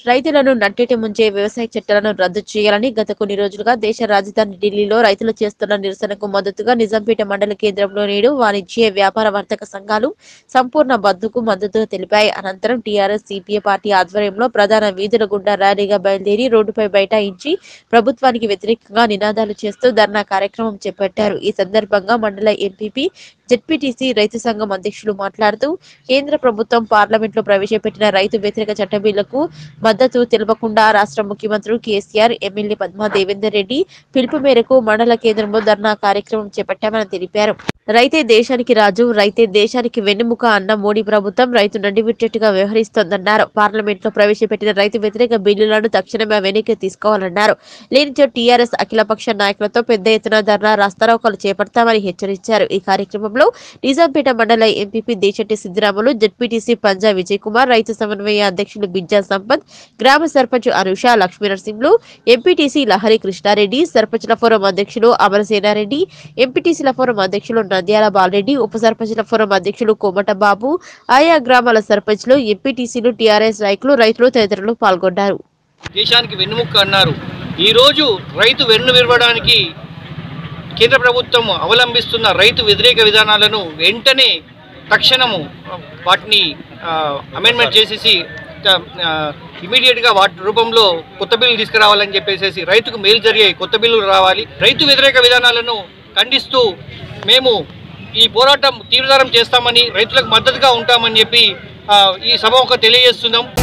రైతులను నట్టేటి ముంచే వ్యవసాయ చట్టాలను రద్దు చేయాలని గత కొన్ని రోజులుగా దేశ రాజధాని ఢిల్లీలో రైతులు చేస్తున్న నిరసనకు మద్దతుగా నిజాంపేట మండల కేంద్రంలో నేడు వాణిజ్య వ్యాపార వర్తక సంఘాలు సంపూర్ణ బంద్కు మద్దతు తెలిపాయి అనంతరం టీఆర్ఎస్ సిపిఐ పార్టీ ఆధ్వర్యంలో ప్రధాన వీధుల గుండా ర్యాలీగా బయలుదేరి రోడ్డుపై బైఠాయించి ప్రభుత్వానికి వ్యతిరేకంగా నినాదాలు చేస్తూ ధర్నా కార్యక్రమం చేపట్టారు ఈ సందర్భంగా మండల ఎంపీపీ జెడ్పీటీసీ రైతు సంఘం అధ్యక్షులు మాట్లాడుతూ కేంద్ర ప్రభుత్వం పార్లమెంట్ లో ప్రవేశపెట్టిన రైతు వ్యతిరేక చట్ట బిల్లుకు మద్దతు తెలపకుండా రాష్ట్ర ముఖ్యమంత్రి కేసీఆర్ ఎమ్మెల్యే పద్మా దేవేందర్ రెడ్డి పిలుపు మేరకు మండల కేంద్రంలో ధర్నా కార్యక్రమం చేపట్టామని తెలిపారు రైతే దేశానికి రాజు రైతే దేశానికి వెన్నెముక అన్న మోడీ ప్రభుత్వం రైతు నడివిట్టేట్టుగా వ్యవహరిస్తోందన్నారు పార్లమెంట్ లో ప్రవేశపెట్టిన రైతు వ్యతిరేక బిల్లులను తక్షణమే వెనక్కి తీసుకోవాలన్నారు లేనిచో టీఆర్ఎస్ అఖిలపక్ష నాయకులతో పెద్ద ఎత్తున ధర్నా రాస్తారోకలు చేపడతామని హెచ్చరించారు ఈ కార్యక్రమంలో నిజాంపేట మండల ఎంపీపీ దేశెట్టి సిద్దిరాములు జడ్పీటీసీ పంజా విజయ్ కుమార్ రైతు సమన్వయ అధ్యక్షులు బిజ్జా సంపత్ గ్రామ సర్పంచ్ అనుష లక్ష్మీ నరసింహులు ఎంపీటీసీ లహరి కృష్ణారెడ్డి సర్పంచ్ల ఫోరం అధ్యక్షులు అమరసేనారెడ్డి ఎంపీటీసీల ఫోరం అధ్యక్షులు నంద్యాల బాలరెడ్డి ఉప సర్పంచ్ల ఫోరం అధ్యక్షులు కోమట బాబు ఆయా గ్రామాల సర్పంచ్లు ఎంపీటీసీలు టీఆర్ఎస్ నాయకులు రైతులు తదితరులు పాల్గొన్నారు దేశానికి వెన్నుముక్క అన్నారు ఈరోజు రైతు వెన్ను విరవడానికి కేంద్ర ప్రభుత్వం అవలంబిస్తున్న రైతు వ్యతిరేక విధానాలను వెంటనే తక్షణము ఆ, వాటిని అమెండ్మెంట్ చేసేసి ఇమీడియట్గా వాటి రూపంలో కొత్త బిల్లు తీసుకురావాలని చెప్పేసి రైతుకు మేలు జరిగే కొత్త బిల్లులు రావాలి రైతు వ్యతిరేక విధానాలను ఖండిస్తూ మేము ఈ పోరాటం తీవ్రతరం చేస్తామని రైతులకు మద్దతుగా ఉంటామని చెప్పి ఆ, ఈ సభ ఒక తెలియజేస్తున్నాం